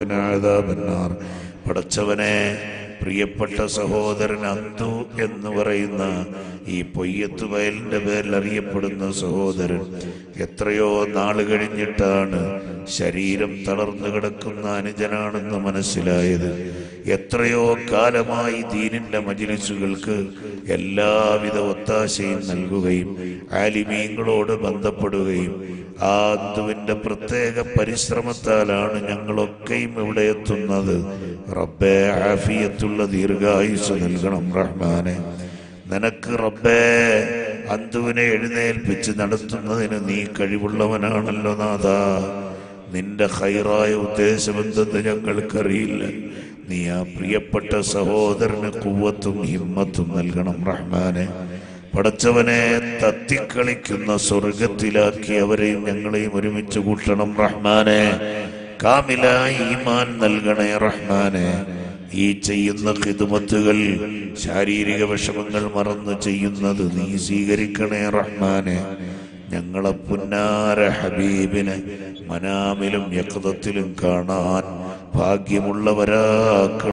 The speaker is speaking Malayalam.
وقنا عذاب النار പടച്ചവനെ പ്രിയപ്പെട്ട സഹോദരൻ അന്തു എന്ന് പറയുന്ന ഈ പൊയ്യത്ത് വയലിന്റെ പേരിൽ അറിയപ്പെടുന്ന സഹോദരൻ എത്രയോ നാള് കഴിഞ്ഞിട്ടാണ് ശരീരം തളർന്നു കിടക്കുന്ന അനുജനാണെന്ന് മനസ്സിലായത് എത്രയോ കാലമായി ദീനിന്റെ മജിലിസുകൾക്ക് എല്ലാവിധ ഒത്താശയും നൽകുകയും ആലിമീങ്ങളോട് ബന്ധപ്പെടുകയും ആ അന്തുവിന്റെ പ്രത്യേക പരിശ്രമത്താലാണ് ഞങ്ങളൊക്കെയും ഇവിടെ എത്തുന്നത് റബ്ബെ ആഫിയത്തുള്ള ദീർഘായുസ് നൽകണം റഹ്മാനെ നിനക്ക് റബ്ബേ അന്തുവിനെ എഴുന്നേൽപ്പിച്ച് നടത്തുന്നതിന് നീ കഴിവുള്ളവനാണല്ലോ നാഥ നിന്റെ ഹൈറായ ഉദ്ദേശമെന്തെന്ന് ഞങ്ങൾക്കറിയില്ല നീ ആ പ്രിയപ്പെട്ട സഹോദരന് കുവ്വത്തും ഹിമ്മത്തും നൽകണം റഹ്മാനെ പടച്ചവനെ തത്തിക്കളിക്കുന്ന സ്വർഗത്തിലാക്കി അവരെയും ഞങ്ങളെയും ഒരുമിച്ച് കൂട്ടണം റഹ്മാനെ കാമിലായി ഈമാൻ നൽകണേ റഹ്മാനെ ഈ ചെയ്യുന്ന ഹിതുമത്തുകൾ ശാരീരിക വിഷമങ്ങൾ മറന്നു ചെയ്യുന്നത് നീ സ്വീകരിക്കണേ റഹ്മാനെ ഞങ്ങളെ പുന്നാര ഹബീബിനെ മനാമിലും യക്തത്തിലും കാണാൻ ഭാഗ്യമുള്ളവരാക്കണം